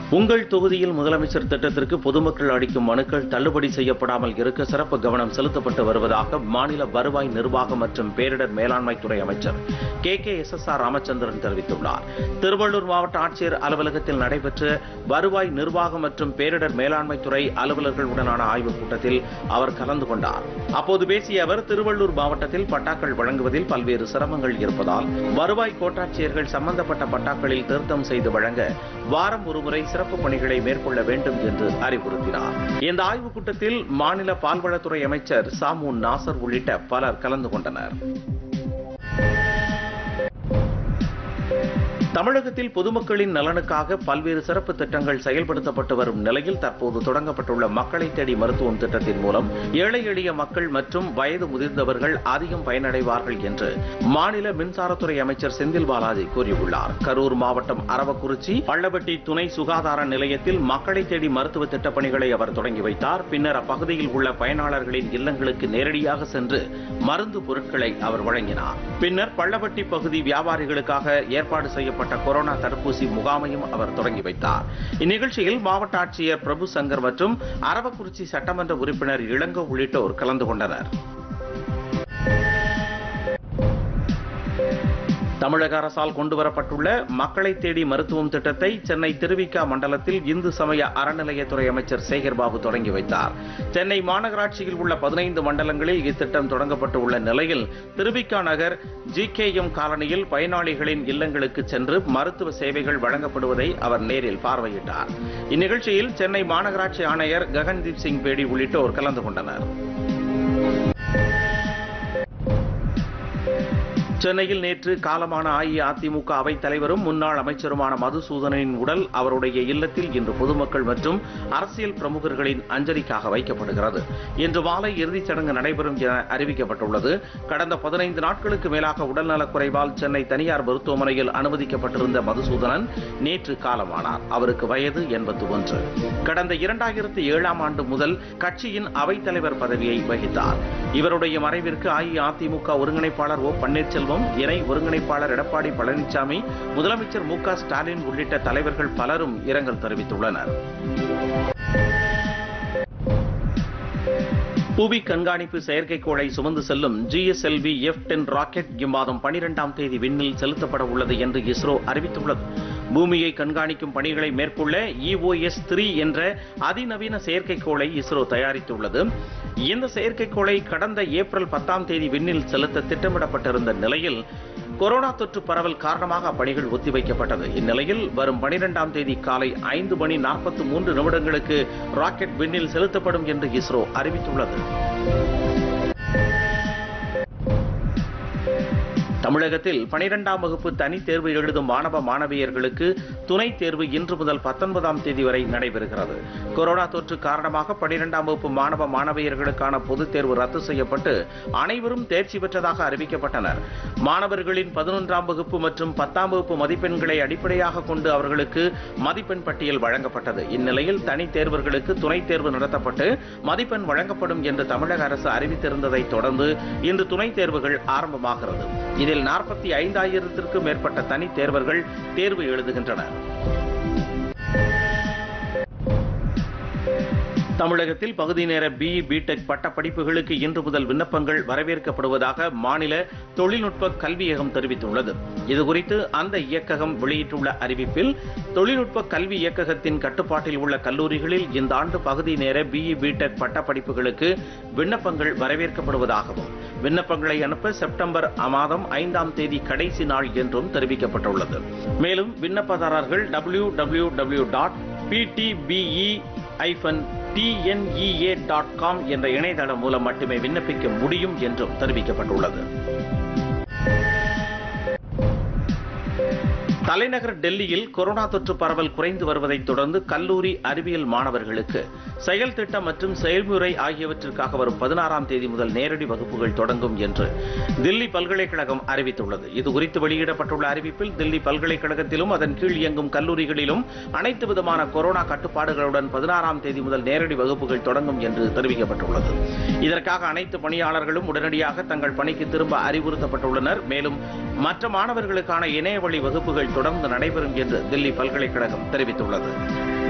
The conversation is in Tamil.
உங்கள் தொகுதியில் முதலமைச்சர் திட்டத்திற்கு பொதுமக்கள் அளிக்கும் மனுக்கள் தள்ளுபடி செய்யப்படாமல் இருக்க சிறப்பு கவனம் செலுத்தப்பட்டு வருவதாக மாநில வருவாய் நிர்வாகம் மற்றும் பேரிடர் மேலாண்மைத்துறை அமைச்சர் K K S S R Ramachandran தெரிவித்துள்ளார் திருவள்ளூர் மாவட்ட ஆட்சியர் அலுவலகத்தில் நடைபெற்ற வருவாய் நிர்வாகம் மற்றும் பேரிடர் மேலாண்மைத்துறை அலுவலர்களுடனான ஆய்வுக் கூட்டத்தில் அவர் கலந்து கொண்டார் அப்போது பேசிய அவர் திருவள்ளூர் மாவட்டத்தில் பட்டாக்கள் வழங்குவதில் பல்வேறு சிரமங்கள் இருப்பதால் வருவாய் கோட்டாட்சியர்கள் சம்பந்தப்பட்ட பட்டாக்களில் திருத்தம் செய்து வழங்க வாரம் ஒருமுறை சிறப்பு பணிகளை மேற்கொள்ள வேண்டும் என்று அறிவுறுத்தினார் இந்த ஆய்வுக் கூட்டத்தில் மாநில பால்வளத்துறை அமைச்சர் சாமு நாசர் உள்ளிட்ட பலர் கலந்து கொண்டனர் தமிழகத்தில் பொதுமக்களின் நலனுக்காக பல்வேறு சிறப்பு திட்டங்கள் செயல்படுத்தப்பட்டு வரும் நிலையில் தற்போது தொடங்கப்பட்டுள்ள மக்களை தேடி மருத்துவம் திட்டத்தின் மூலம் ஏழை எளிய மக்கள் மற்றும் வயது முதிர்ந்தவர்கள் அதிகம் பயனடைவார்கள் என்று மாநில மின்சாரத்துறை அமைச்சர் செந்தில் பாலாஜி கூறியுள்ளார் கரூர் மாவட்டம் அரவக்குறிச்சி பள்ளப்பட்டி துணை சுகாதார நிலையத்தில் மக்களை தேடி மருத்துவ திட்டப் பணிகளை அவர் தொடங்கி வைத்தார் பின்னர் அப்பகுதியில் உள்ள பயனாளர்களின் இல்லங்களுக்கு நேரடியாக சென்று மருந்து பொருட்களை அவர் வழங்கினார் பின்னர் பள்ளப்பட்டி பகுதி வியாபாரிகளுக்காக ஏற்பாடு செய்யப்பட்ட கொரோனா தடுப்பூசி முகாமையும் அவர் தொடங்கி வைத்தார் இந்நிகழ்ச்சியில் மாவட்ட ஆட்சியர் பிரபு சங்கர் மற்றும் அரவக்குறிச்சி சட்டமன்ற உறுப்பினர் இளங்கோ உள்ளிட்டோர் கலந்து கொண்டனர் தமிழக அரசால் கொண்டுவரப்பட்டுள்ள மக்களை தேடி மருத்துவம் திட்டத்தை சென்னை திருவிக்கா மண்டலத்தில் இந்து சமய அறநிலையத்துறை அமைச்சர் சேகர்பாபு தொடங்கி வைத்தார் சென்னை மாநகராட்சியில் உள்ள பதினைந்து மண்டலங்களில் இத்திட்டம் தொடங்கப்பட்டு உள்ள நிலையில் திருவிக்கா நகர் ஜி காலனியில் பயனாளிகளின் இல்லங்களுக்கு சென்று மருத்துவ சேவைகள் வழங்கப்படுவதை அவர் நேரில் பார்வையிட்டார் இந்நிகழ்ச்சியில் சென்னை மாநகராட்சி ஆணையர் ககன்தீப் சிங் பேடி உள்ளிட்டோர் கலந்து கொண்டனர் சென்னையில் நேற்று காலமான அஇஅதிமுக அவைத் தலைவரும் முன்னாள் அமைச்சருமான மதுசூதனின் உடல் அவருடைய இல்லத்தில் இன்று பொதுமக்கள் மற்றும் அரசியல் பிரமுகர்களின் அஞ்சலிக்காக வைக்கப்படுகிறது இன்று மாலை இறுதிச் சடங்கு நடைபெறும் என அறிவிக்கப்பட்டுள்ளது கடந்த பதினைந்து நாட்களுக்கு மேலாக உடல்நலக் குறைவால் சென்னை தனியார் மருத்துவமனையில் அனுமதிக்கப்பட்டிருந்த மதுசூதனன் நேற்று காலமானார் அவருக்கு வயது எண்பத்தி ஒன்று கடந்த இரண்டாயிரத்தி ஏழாம் ஆண்டு முதல் கட்சியின் அவைத் தலைவர் பதவியை வகித்தார் இவருடைய மறைவிற்கு அஇஅதிமுக ஒருங்கிணைப்பாளர் ஓ பன்னீர்செல்வம் இணை ஒருங்கிணைப்பாளர் எடப்பாடி பழனிசாமி முதலமைச்சர் மு க ஸ்டாலின் உள்ளிட்ட தலைவர்கள் பலரும் இரங்கல் தெரிவித்துள்ளனர் புவி கண்காணிப்பு செயற்கைக்கோளை சுமந்து செல்லும் ஜிஎஸ்எல்வி எஃப் டென் ராக்கெட் இம்மாதம் பனிரெண்டாம் தேதி விண்ணில் செலுத்தப்பட உள்ளது என்று இஸ்ரோ அறிவித்துள்ளது பூமியை கண்காணிக்கும் பணிகளை மேற்கொள்ள இஓஎஸ் த்ரீ என்ற அதிநவீன செயற்கைக்கோளை இஸ்ரோ தயாரித்துள்ளது இந்த செயற்கைக்கோளை கடந்த ஏப்ரல் பத்தாம் தேதி விண்ணில் செலுத்த திட்டமிடப்பட்டிருந்த நிலையில் கொரோனா தொற்று பரவல் காரணமாக அப்பணிகள் ஒத்திவைக்கப்பட்டது இந்நிலையில் வரும் பனிரெண்டாம் தேதி காலை ஐந்து மணி நாற்பத்தி மூன்று நிமிடங்களுக்கு ராக்கெட் விண்ணில் செலுத்தப்படும் என்று இஸ்ரோ அறிவித்துள்ளது தமிழகத்தில் பனிரெண்டாம் வகுப்பு தனித் தேர்வு எழுதும் மாணவ மாணவியர்களுக்கு துணைத் தேர்வு இன்று முதல் பத்தொன்பதாம் தேதி வரை நடைபெறுகிறது கொரோனா தொற்று காரணமாக பனிரெண்டாம் வகுப்பு மாணவ மாணவியர்களுக்கான பொதுத் தேர்வு ரத்து செய்யப்பட்டு அனைவரும் தேர்ச்சி பெற்றதாக அறிவிக்கப்பட்டனர் மாணவர்களின் பதினொன்றாம் வகுப்பு மற்றும் பத்தாம் வகுப்பு மதிப்பெண்களை அடிப்படையாக கொண்டு அவர்களுக்கு மதிப்பெண் பட்டியல் வழங்கப்பட்டது இந்நிலையில் தனித் தேர்வர்களுக்கு துணைத் தேர்வு நடத்தப்பட்டு மதிப்பெண் வழங்கப்படும் என்று தமிழக அரசு அறிவித்திருந்ததை தொடர்ந்து இன்று துணைத் தேர்வுகள் ஆரம்பமாகிறது இதில் நாற்பத்தி ஐந்தாயிரத்திற்கும் மேற்பட்ட தனித் தேர்வர்கள் தேர்வு எழுதுகின்றனர் தமிழகத்தில் பகுதி நேர பிஇ பிடெக் பட்ட படிப்புகளுக்கு இன்று முதல் விண்ணப்பங்கள் வரவேற்கப்படுவதாக மாநில தொழில்நுட்ப கல்வியகம் தெரிவித்துள்ளது இதுகுறித்து அந்த இயக்ககம் வெளியிட்டுள்ள அறிவிப்பில் தொழில்நுட்ப கல்வி இயக்ககத்தின் கட்டுப்பாட்டில் உள்ள கல்லூரிகளில் இந்த ஆண்டு பகுதி நேர பிஇ பிடெக் பட்ட படிப்புகளுக்கு விண்ணப்பங்கள் வரவேற்கப்படுவதாகவும் விண்ணப்பங்களை அனுப்ப செப்டம்பர் மாதம் ஐந்தாம் தேதி கடைசி நாள் என்றும் தெரிவிக்கப்பட்டுள்ளது மேலும் விண்ணப்பதாரர்கள் W W W dot P D P E hyphen T N E A dot com என்ற இணையதளம் மூலம் மட்டுமே விண்ணப்பிக்க முடியும் என்றும் தெரிவிக்கப்பட்டுள்ளது தலைநகர் டெல்லியில் கொரோனா தொற்று பரவல் குறைந்து வருவதைத் தொடர்ந்து கல்லூரி அறிவியல் மாணவர்களுக்கு செயல் திட்டம் மற்றும் செயல்முறை ஆகியவற்றிற்காக வரும் பதினாறாம் தேதி முதல் நேரடி வகுப்புகள் தொடங்கும் என்று தில்லி பல்கலைக்கழகம் அறிவித்துள்ளது இதுகுறித்து வெளியிடப்பட்டுள்ள அறிவிப்பில் தில்லி பல்கலைக்கழகத்திலும் அதன் கீழ் இயங்கும் கல்லூரிகளிலும் அனைத்து விதமான கொரோனா கட்டுப்பாடுகளுடன் பதினாறாம் தேதி முதல் நேரடி வகுப்புகள் தொடங்கும் என்று தெரிவிக்கப்பட்டுள்ளது இதற்காக அனைத்து பணியாளர்களும் உடனடியாக தங்கள் பணிக்கு திரும்ப அறிவுறுத்தப்பட்டுள்ளனர் மேலும் மற்ற மாணவர்களுக்கான இணையவழி வகுப்புகள் தொடர்ந்து நடைபெறும் என்று தில்லி பல்கலைக்கழகம் தெரிவித்துள்ளது